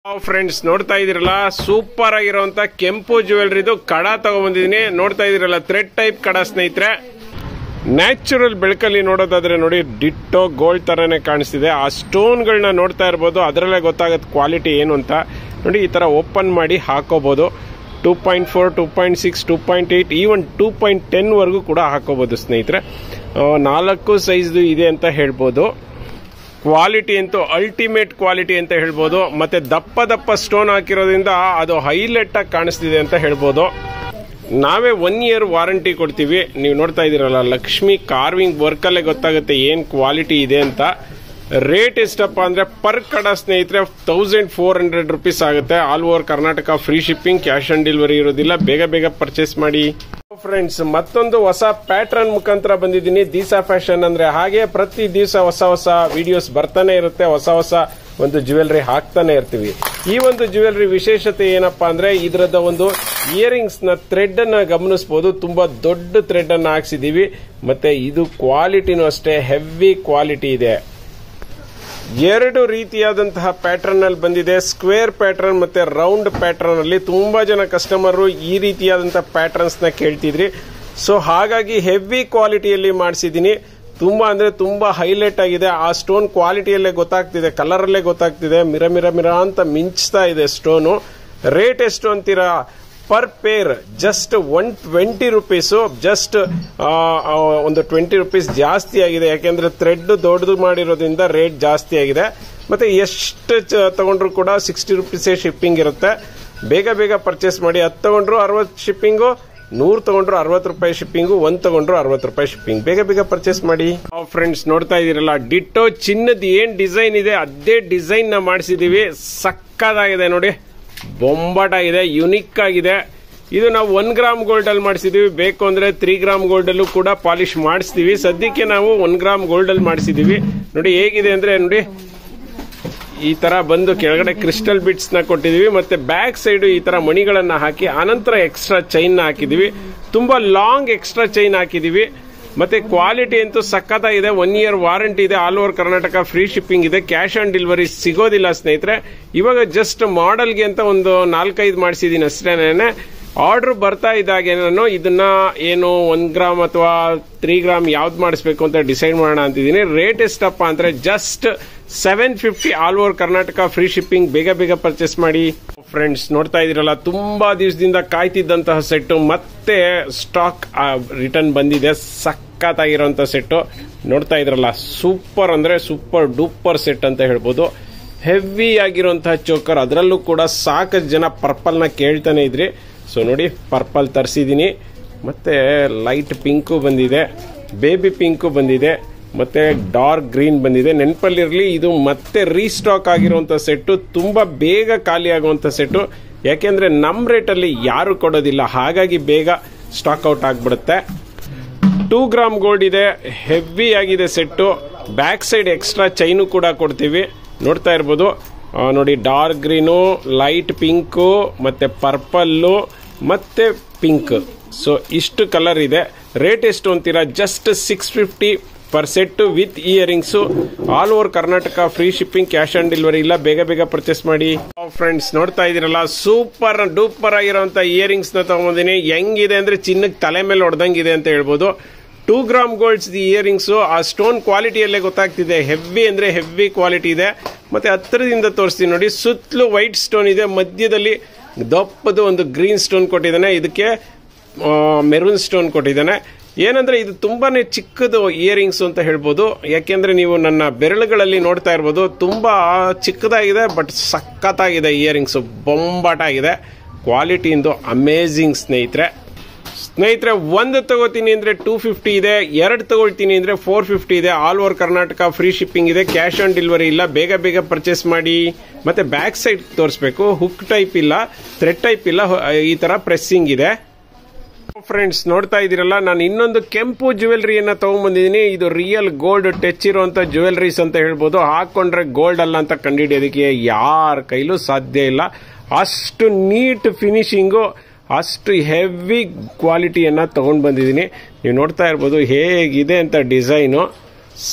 friends ನೋಡ್ತಾ ಇದೀರಲ್ಲ super ಆಗಿರುವಂತ ಕೆಂಪು ಜ್ಯುವೆಲ್ರಿದು ಕಡ ತಗೊಂಡ್ಬಂದಿದೀನಿ ನೋಡ್ತಾ ಇದೀರಲ್ಲ ಥ್ರೆಡ್ ಟೈಪ್ ಕಡ ಸ್ನೇಹಿತರೆ ನ್ಯಾಚುರಲ್ ಬೆಳಕಲ್ಲಿ ನೋಡೋದಾದ್ರೆ ನೋಡಿ ಡಿಟ್ಟೋ ಗೋಲ್ಡ್ ತರನೇ ಕಾಣಿಸ್ತಿದೆ ಆ ಸ್ಟೋನ್ಗಳನ್ನ ನೋಡ್ತಾ ಇರ್ಬೋದು ಅದರಲ್ಲೇ ಗೊತ್ತಾಗತ್ತೆ ಕ್ವಾಲಿಟಿ ಏನು ಅಂತ ನೋಡಿ ಈ ತರ ಓಪನ್ ಮಾಡಿ ಹಾಕೋಬಹುದು two point four two point six two point eight even two point ten ವರೆಗೂ ಕೂಡ ಹಾಕೋಬಹುದು ಸ್ನೇಹಿತರೆ ಆ, ನಾಲ್ಕು ಸೈಜ್ದು ಇದೆ ಅಂತ ಹೇಳ್ಬೋದು ಕ್ವಾಲಿಟಿ ಅಂತೂ ಅಲ್ಟಿಮೇಟ್ ಕ್ವಾಲಿಟಿ ಅಂತ ಹೇಳ್ಬೋದು ಮತ್ತೆ ದಪ್ಪ ದಪ್ಪ ಸ್ಟೋನ್ ಹಾಕಿರೋದ್ರಿಂದ ಅದು ಹೈಲೈಟ್ ಆಗಿ ಕಾಣಿಸ್ತಿದೆ ಅಂತ ಹೇಳ್ಬೋದು ನಾವೇ ಒನ್ ಇಯರ್ ವಾರಂಟಿ ಕೊಡ್ತೀವಿ ನೀವು ನೋಡ್ತಾ ಇದೀರಲ್ಲ ಲಕ್ಷ್ಮಿ ಕಾರ್ವಿಂಗ್ ವರ್ಕಲ್ಲೇ ಗೊತ್ತಾಗುತ್ತೆ ಏನ್ ಕ್ವಾಲಿಟಿ ಇದೆ ಅಂತ ರೇಟ್ ಎಷ್ಟಪ್ಪ ಅಂದ್ರೆ ಪರ್ ಕಡ ಸ್ನೇಹಿತರೆ ತೌಸಂಡ್ ಫೋರ್ ಹಂಡ್ರೆಡ್ ರುಪೀಸ್ ಆಗುತ್ತೆ all over Karnataka free shipping cash on delivery ಇರೋದಿಲ್ಲ ಬೇಗ ಬೇಗ ಪರ್ಚೇಸ್ ಮಾಡಿ ಫ್ರೆಂಡ್ಸ್ ಮತ್ತೊಂದು ಹೊಸ ಪ್ಯಾಟ್ರನ್ ಮುಖಾಂತರ ಬಂದಿದ್ದೀನಿ ದಿಸಾ ಫ್ಯಾಷನ್ ಅಂದ್ರೆ ಹಾಗೆ ಪ್ರತಿ ದಿವಸ ಹೊಸ ಹೊಸ ವಿಡಿಯೋಸ್ ಬರ್ತಾನೆ ಇರುತ್ತೆ ಹೊಸ ಹೊಸ ಒಂದು ಜ್ಯುವೆಲ್ರಿ ಹಾಕ್ತಾನೆ ಇರ್ತೀವಿ ಈ ಒಂದು ಜ್ಯುವೆಲ್ರಿ ವಿಶೇಷತೆ ಏನಪ್ಪಾ ಅಂದ್ರೆ ಇದರದ ಒಂದು ಇಯರಿಂಗ್ಸ್ ನ ಥ್ರೆಡ್ ಅನ್ನ ಗಮನಿಸಬಹುದು ತುಂಬಾ ದೊಡ್ಡ ಥ್ರೆಡ್ ಅನ್ನ ಹಾಕ್ಸಿದೀವಿ ಮತ್ತೆ ಇದು ಕ್ವಾಲಿಟಿನೂ ಅಷ್ಟೇ ಹೆವಿ ಕ್ವಾಲಿಟಿ ಇದೆ ಎರಡು ರೀತಿಯಾದಂತಹ ಪ್ಯಾಟರ್ನ್ ಅಲ್ಲಿ ಬಂದಿದೆ ಸ್ಕ್ವೇರ್ ಪ್ಯಾಟರ್ನ್ ಮತ್ತೆ ರೌಂಡ್ ಪ್ಯಾಟರ್ನ್ ಅಲ್ಲಿ ತುಂಬಾ ಜನ ಕಸ್ಟಮರ್ ಈ ರೀತಿಯಾದಂತಹ ಪ್ಯಾಟರ್ನ್ಸ್ ನ ಕೇಳ್ತಿದ್ರಿ ಸೊ ಹಾಗಾಗಿ ಹೆವಿ ಕ್ವಾಲಿಟಿಯಲ್ಲಿ ಮಾಡಿಸಿದೀನಿ ತುಂಬಾ ಅಂದ್ರೆ ತುಂಬಾ ಹೈಲೈಟ್ ಆಗಿದೆ ಆ ಸ್ಟೋನ್ ಕ್ವಾಲಿಟಿಯಲ್ಲೇ ಗೊತ್ತಾಗ್ತಿದೆ ಕಲರ್ ಅಲ್ಲೇ ಗೊತ್ತಾಗ್ತಿದೆ ಮಿರ ಮಿರ ಮಿರ ಅಂತ ಮಿಂಚ್ತಾ ಇದೆ ಸ್ಟೋನು ರೇಟ್ ಎಷ್ಟು ಅಂತೀರಾ per pair just one twenty rupees just ಒಂದು ಟ್ವೆಂಟಿ ರುಪೀಸ್ ಜಾಸ್ತಿ ಆಗಿದೆ ಯಾಕೆಂದ್ರೆ ಥ್ರೆಡ್ ದೊಡ್ಡದು ಮಾಡಿರೋದ್ರಿಂದ ರೇಟ್ ಜಾಸ್ತಿ ಆಗಿದೆ ಮತ್ತೆ ಎಷ್ಟು ಚ- ತಗೊಂಡ್ರು ಕೂಡ ಸಿಕ್ಸ್ಟಿ ರುಪೀಸೇ ಶಿಪ್ಪಿಂಗ್ ಇರುತ್ತೆ ಬೇಗ ಬೇಗ ಪರ್ಚೇಸ್ ಮಾಡಿ ಹತ್ತು ತಗೊಂಡ್ರು ಅರವತ್ತು ಶಿಪ್ಪಿಂಗು ನೂರು ತಗೊಂಡ್ರು ಅರವತ್ತು ರೂಪಾಯಿ ಶಿಪ್ಪಿಂಗು ಒಂದ್ ತಗೊಂಡ್ರು ಅರವತ್ತು ರೂಪಾಯಿ ಶಿಪ್ಪಿಂಗ್ ಬೇಗ ಬೇಗ ಪರ್ಚೇಸ್ ಮಾಡಿ ಫ್ರೆಂಡ್ಸ್ ನೋಡ್ತಾ ಇದೀರಲ್ಲ ಡಿಟ್ಟೋ ಚಿನ್ನದ ಏನ್ ಡಿಸೈನ್ ಇದೆ ಅದೇ ಡಿಸೈನ್ ನ ಮಾಡಿಸಿದೀವಿ ಸಕ್ಕದಾಗಿದೆ ನೋಡಿ ಬೊಂಬಾಟಾಗಿದೆ ಯುನಿಕ್ ಆಗಿದೆ ಇದು ನಾವು ಒನ್ ಗ್ರಾಮ್ ಗೋಲ್ಡ್ ಅಲ್ಲಿ ಮಾಡಿಸಿದೀವಿ ಬೇಕು ಅಂದ್ರೆ ತ್ರೀ ಗ್ರಾಮ್ ಗೋಲ್ಡ್ ಅಲ್ಲೂ ಕೂಡ ಪಾಲಿಶ್ ಮಾಡಿಸ್ತೀವಿ ಸದ್ಯಕ್ಕೆ ನಾವು ಒನ್ ಗ್ರಾಮ್ ಗೋಲ್ಡ್ ಅಲ್ಲಿ ಮಾಡಿಸಿದೀವಿ ನೋಡಿ ಹೇಗಿದೆ ಅಂದ್ರೆ ನೋಡಿ ಈ ತರ ಬಂದು ಕೆಳಗಡೆ ಕ್ರಿಸ್ಟಲ್ ಬಿಟ್ಸ್ ನ ಕೊಟ್ಟಿದೀವಿ ಮತ್ತೆ ಬ್ಯಾಕ್ ಸೈಡ್ ಈ ತರ ಮಣಿಗಳನ್ನ ಹಾಕಿ ಆನಂತರ ಎಕ್ಸ್ಟ್ರಾ ಚೈನ್ ನ ಹಾಕಿದೀವಿ ತುಂಬಾ ಲಾಂಗ್ ಎಕ್ಸ್ಟ್ರಾ ಚೈನ್ ಹಾಕಿದೀವಿ ಮತ್ತೆ ಕ್ವಾಲಿಟಿ ಅಂತೂ ಸಖತ್ತಾಗಿದೆ ಒನ್ ಇಯರ್ ವಾರಂಟಿ ಇದೆ all over Karnataka free shipping ಇದೆ ಕ್ಯಾಶ್ ಆನ್ ಡೆಲಿವರಿ ಸಿಗೋದಿಲ್ಲ ಸ್ನೇಹಿತರೆ ಇವಾಗ ಜಸ್ಟ್ ಮಾಡೆಲ್ಗೆ ಅಂತ ಒಂದು ನಾಲ್ಕೈದು ಮಾಡಿಸಿದೀನಿ ಅಷ್ಟೇನೆ ಆರ್ಡರ್ ಬರ್ತಾ ಇದ್ದಾಗೆ ನಾನು ಇದನ್ನ ಏನು ಒನ್ ಗ್ರಾಮ್ ಅಥವಾ ತ್ರೀ ಗ್ರಾಮ್ ಯಾವ್ದು ಮಾಡಿಸ್ಬೇಕು ಅಂತ ಡಿಸೈಡ್ ಮಾಡೋಣ ಅಂತಿದ್ದೀನಿ ರೇಟ್ ಎಷ್ಟಪ್ಪ ಅಂದ್ರೆ just seven fifty all over Karnataka free shipping ಬೇಗ ಬೇಗ ಪರ್ಚೇಸ್ ಮಾಡಿ ಫ್ರೆಂಡ್ಸ್ ನೋಡ್ತಾ ಇದೀರಲ್ಲ ತುಂಬಾ ದಿವಸದಿಂದ ಕಾಯ್ತಿದ್ದಂತಹ ಸೆಟ್ ಮತ್ತೆ ಸ್ಟಾಕ್ ರಿಟರ್ನ್ ಬಂದಿದೆ ಸಖತ್ತಾಗಿರೋಂಥ ಸೆಟ್ ನೋಡ್ತಾ ಇದ್ರಲ್ಲ ಸೂಪರ್ ಅಂದ್ರೆ ಸೂಪರ್ ಡೂಪರ್ ಸೆಟ್ ಅಂತ ಹೇಳ್ಬೋದು ಹೆವಿ ಆಗಿರುವಂತಹ ಚೋಕರ್ ಅದರಲ್ಲೂ ಕೂಡ ಸಾಕಷ್ಟು ಜನ ಪರ್ಪಲ್ ನ ಕೇಳ್ತಾನೆ ಇದ್ರಿ ಸೊ ನೋಡಿ ಪರ್ಪಲ್ ತರಿಸಿದೀನಿ ಮತ್ತೆ ಲೈಟ್ ಪಿಂಕು ಬಂದಿದೆ ಬೇಬಿ ಪಿಂಕು ಬಂದಿದೆ ಮತ್ತೆ ಡಾರ್ಕ್ ಗ್ರೀನ್ ಬಂದಿದೆ ನೆನಪಲ್ಲಿರಲಿ ಇದು ಮತ್ತೆ ರೀಸ್ಟಾಕ್ ಆಗಿರುವಂತ ಸೆಟ್ಟು ತುಂಬಾ ಬೇಗ ಖಾಲಿ ಆಗುವಂತ ಸೆಟ್ಟು ಯಾಕೆಂದ್ರೆ ನಮ್ ರೇಟಲ್ಲಿ ಯಾರು ಕೊಡೋದಿಲ್ಲ ಹಾಗಾಗಿ ಬೇಗ ಸ್ಟಾಕ್ ಔಟ್ ಆಗ್ಬಿಡುತ್ತೆ ಟೂ ಗ್ರಾಮ್ ಗೋಲ್ಡ್ ಇದೆ ಹೆವಿ ಆಗಿದೆ set back side extra chain ಕೂಡ ಕೊಡ್ತೀವಿ ನೋಡ್ತಾ ಇರ್ಬೋದು ಆ, ನೋಡಿ ಡಾರ್ಕ್ ಗ್ರೀನು ಲೈಟ್ ಪಿಂಕು ಮತ್ತೆ ಪರ್ಪಲ್ಲು ಮತ್ತೆ ಪಿಂಕ್ ಸೊ ಇಷ್ಟು ಕಲರ್ ಇದೆ ರೇಟ್ ಎಷ್ಟು ಅಂತೀರಾ just six fifty per set with earrings all over Karnataka free shipping cash on delivery ಇಲ್ಲ ಬೇಗ ಬೇಗ ಪರ್ಚೇಸ್ ಮಾಡಿ ಫ್ರೆಂಡ್ಸ್ ನೋಡ್ತಾ ಇದೀರಲ್ಲ ಸೂಪರ್ ಡೂಪರ್ ಆಗಿರುವಂತ ಇಯರಿಂಗ್ಸ್ ನ ತಗೊಂಡಿನಿ ಹೆಂಗಿದೆ ಅಂದ್ರೆ ಚಿನ್ನಕ್ಕೆ ತಲೆ ಮೇಲೆ ಹೊಡೆದಂಗಿದೆ ಅಂತ ಹೇಳ್ಬೋದು ಟೂ ಗ್ರಾಮ್ ಗೋಲ್ಡ್ಸ್ ಇಯರಿಂಗ್ಸ್ ಆ ಸ್ಟೋನ್ ಕ್ವಾಲಿಟಿಯಲ್ಲೇ ಗೊತ್ತಾಗ್ತಿದೆ ಹೆವಿ ಅಂದ್ರೆ ಹೆವಿ ಕ್ವಾಲಿಟಿ ಇದೆ ಮತ್ತೆ ಹತ್ತಿರದಿಂದ ತೋರಿಸ್ತೀನಿ ನೋಡಿ ಸುತ್ತಲೂ ವೈಟ್ ಸ್ಟೋನ್ ಇದೆ ಮಧ್ಯದಲ್ಲಿ ದಪ್ಪದು ಒಂದು ಗ್ರೀನ್ ಸ್ಟೋನ್ ಕೊಟ್ಟಿದ್ದಾನೆ ಇದಕ್ಕೆ ಮೆರೂನ್ ಸ್ಟೋನ್ ಕೊಟ್ಟಿದ್ದಾನೆ ಏನಂದ್ರೆ ಇದು ತುಂಬಾನೇ ಚಿಕ್ಕದು ಇಯರಿಂಗ್ಸ್ ಅಂತ ಹೇಳ್ಬೋದು ಯಾಕೆಂದ್ರೆ ನೀವು ನನ್ನ ಬೆರಳುಗಳಲ್ಲಿ ನೋಡ್ತಾ ಇರ್ಬೋದು ತುಂಬಾ ಚಿಕ್ಕದಾಗಿದೆ ಬಟ್ ಸಖತ್ತಾಗಿದೆ ಇಯರಿಂಗ್ಸ್ ಬೊಂಬಾಟಾಗಿದೆ ಕ್ವಾಲಿಟಿಯಿಂದ ಅಮೇಝಿಂಗ್ ಸ್ನೇಹಿತರೆ ಸ್ನೇಹಿತರೆ ಒಂದು ತಗೋತೀನಿ ಅಂದ್ರೆ ಟೂ ಫಿಫ್ಟಿ ಇದೆ ಎರಡು ತಗೊಳ್ತೀನಿ ಅಂದ್ರೆ ಫೋರ್ ಫಿಫ್ಟಿ ಇದೆ all over Karnataka free shipping ಇದೆ ಕ್ಯಾಶ್ ಆನ್ ಡೆಲಿವರಿ ಇಲ್ಲ ಬೇಗ ಬೇಗ ಪರ್ಚೇಸ್ ಮಾಡಿ ಮತ್ತೆ ಬ್ಯಾಕ್ ಸೈಡ್ ತೋರಿಸ್ಬೇಕು ಹುಕ್ ಟೈಪ್ ಇಲ್ಲ ಥ್ರೆಡ್ ಟೈಪ್ ಇಲ್ಲ ಹೊ- ಈ ತರ ಪ್ರೆಸ್ಸಿಂಗ್ ಇದೆ ಫ್ರೆಂಡ್ಸ್ ನೋಡ್ತಾ ಇದೀರಲ್ಲ ನಾನು ಇನ್ನೊಂದು ಕೆಂಪು ಜ್ಯುವೆಲ್ರಿಯನ್ನ ತಗೊಂಡ್ಬಂದಿದ್ದೀನಿ ಇದು ರಿಯಲ್ ಗೋಲ್ಡ್ ಟಚ್ ಇರುವಂತ ಜ್ಯುವೆಲ್ರೀಸ್ ಅಂತ ಹೇಳ್ಬೋದು ಹಾಕೊಂಡ್ರೆ ಗೋಲ್ಡ್ ಅಲ್ಲ ಅಂತ ಕಂಡುಹಿಡಿಯೋದಕ್ಕೆ ಯಾರ ಕೈಲೂ ಸಾಧ್ಯ ಇಲ್ಲ ಅಷ್ಟು ನೀಟ್ ಫಿನಿಶಿಂಗು ಅಷ್ಟು ಹೆವಿ ಕ್ವಾಲಿಟಿಯನ್ನ ತಗೊಂಡ್ ಬಂದಿದ್ದೀನಿ ನೀವು ನೋಡ್ತಾ ಇರ್ಬೋದು ಹೇಗಿದೆ ಅಂತ ಡಿಸೈನು ಸಕ್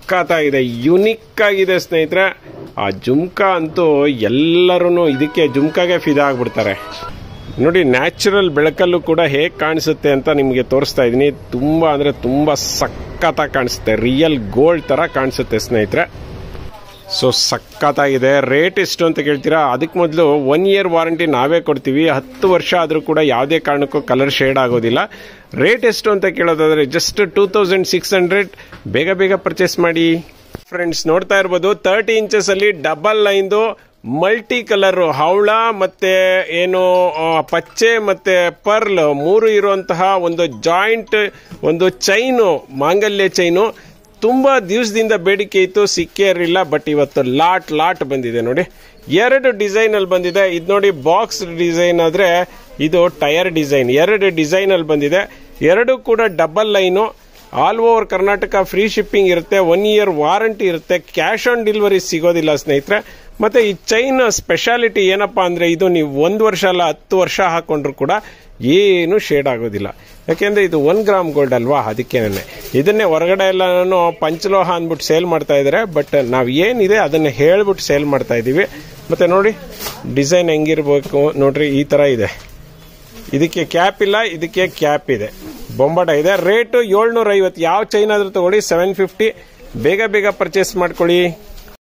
ಸಖತ್ತಾಗಿದೆ ಯುನಿಕ್ ಆಗಿದೆ ಸ್ನೇಹಿತರೆ ಆ ಜುಮ್ಕಾ ಅಂತೂ ಎಲ್ಲರೂ ಇದಕ್ಕೆ ಜುಮ್ಕಾಗೆ ಫಿದಾ ಆಗ್ಬಿಡ್ತಾರೆ ನೋಡಿ ನ್ಯಾಚುರಲ್ ಬೆಳಕಲ್ಲೂ ಕೂಡ ಹೇಗೆ ಕಾಣಿಸುತ್ತೆ ಅಂತ ನಿಮಗೆ ತೋರಿಸ್ತಾ ಇದ್ದೀನಿ ತುಂಬ ಅಂದರೆ ತುಂಬ ಸಖತ್ತಾಗಿ ಕಾಣಿಸುತ್ತೆ ರಿಯಲ್ ಗೋಲ್ಡ್ ಥರ ಕಾಣಿಸುತ್ತೆ ಸ್ನೇಹಿತರೆ ಸೊ ಸಖತ್ತಾಗಿದೆ ರೇಟ್ ಎಷ್ಟು ಅಂತ ಕೇಳ್ತೀರಾ ಅದಕ್ಕೆ ಮೊದಲು ಒನ್ ಇಯರ್ ವಾರಂಟಿ ನಾವೇ ಕೊಡ್ತೀವಿ ಹತ್ತು ವರ್ಷ ಆದರೂ ಕೂಡ ಯಾವುದೇ ಕಾರಣಕ್ಕೂ ಕಲರ್ ಶೇಡ್ ಆಗೋದಿಲ್ಲ ರೇಟ್ ಎಷ್ಟು ಅಂತ ಕೇಳೋದಾದ್ರೆ just two thousand six hundred ಬೇಗ ಬೇಗ ಪರ್ಚೇಸ್ ಮಾಡಿ ಫ್ರೆಂಡ್ಸ್ ನೋಡ್ತಾ ಇರ್ಬೋದು ತರ್ಟಿ ಇಂಚಸ್ ಅಲ್ಲಿ ಡಬಲ್ ಲೈನ್ದು ಮಲ್ಟಿ ಕಲರ್ ಹವಳ ಮತ್ತೆ ಏನು ಆ, ಪಚ್ಚೆ ಮತ್ತೆ ಪರ್ಲ್ ಮೂರು ಇರುವಂತಹ ಒಂದು ಜಾಯಿಂಟ್ ಒಂದು ಚೈನು ಮಾಂಗಲ್ಯ ಚೈನು ತುಂಬಾ ದಿವಸದಿಂದ ಬೇಡಿಕೆ ಇತ್ತು ಸಿಕ್ಕೇ ಇರಲಿಲ್ಲ ಬಟ್ ಇವತ್ತು ಲಾಟ್ ಲಾಟ್ ಬಂದಿದೆ ನೋಡಿ ಎರಡು ಡಿಸೈನ್ ಅಲ್ಲಿ ಬಂದಿದೆ ಇದು ನೋಡಿ ಬಾಕ್ಸ್ ಡಿಸೈನ್ ಆದ್ರೆ ಇದು ಟೈರ್ ಡಿಸೈನ್ ಎರಡು ಡಿಸೈನ್ ಅಲ್ಲಿ ಬಂದಿದೆ ಎರಡು ಕೂಡ double line all over Karnataka free shipping ಇರುತ್ತೆ ಒನ್ ಇಯರ್ ವಾರಂಟಿ ಇರುತ್ತೆ ಕ್ಯಾಶ್ ಆನ್ ಡೆಲಿವರಿ ಸಿಗೋದಿಲ್ಲ ಸ್ನೇಹಿತರೆ ಮತ್ತೆ ಈ ಚೈನ್ ಸ್ಪೆಷಾಲಿಟಿ ಏನಪ್ಪಾ ಅಂದ್ರೆ ಇದು ನೀವು ಒಂದು ವರ್ಷ ಅಲ್ಲ ಹತ್ತು ವರ್ಷ ಹಾಕೊಂಡ್ರು ಕೂಡ ಏನು ಶೇಡ್ ಆಗೋದಿಲ್ಲ ಯಾಕೆಂದ್ರೆ ಇದು ಒನ್ ಗ್ರಾಮ್ ಗೋಲ್ಡ್ ಅಲ್ವಾ ಅದಕ್ಕೇನೆ ಇದನ್ನೇ ಹೊರಗಡೆ ಎಲ್ಲ ನಾನು ಪಂಚಲೋಹ ಅಂದ್ಬಿಟ್ಟು ಸೇಲ್ ಮಾಡ್ತಾ ಇದ್ದಾರೆ ಬಟ್ ನಾವು ಏನಿದೆ ಅದನ್ನ ಹೇಳ್ಬಿಟ್ಟು ಸೇಲ್ ಮಾಡ್ತಾ ಇದೀವಿ ಮತ್ತೆ ನೋಡಿ ಡಿಸೈನ್ ಹೆಂಗಿರ್ಬೇಕು ನೋಡ್ರಿ ಈ ತರ ಇದೆ ಇದಕ್ಕೆ ಕ್ಯಾಪ್ ಇಲ್ಲ ಇದಕ್ಕೆ ಕ್ಯಾಪ್ ಇದೆ ಬೊಂಬಾಟ ಇದೆ ರೇಟು ಏಳ್ನೂರ ಐವತ್ತು ಯಾವ ಚೈನ್ ಆದ್ರೂ ತಗೊಳ್ಳಿ ಸೆವೆನ್ ಫಿಫ್ಟಿ ಬೇಗ ಬೇಗ ಪರ್ಚೇಸ್ ಮಾಡ್ಕೊಳ್ಳಿ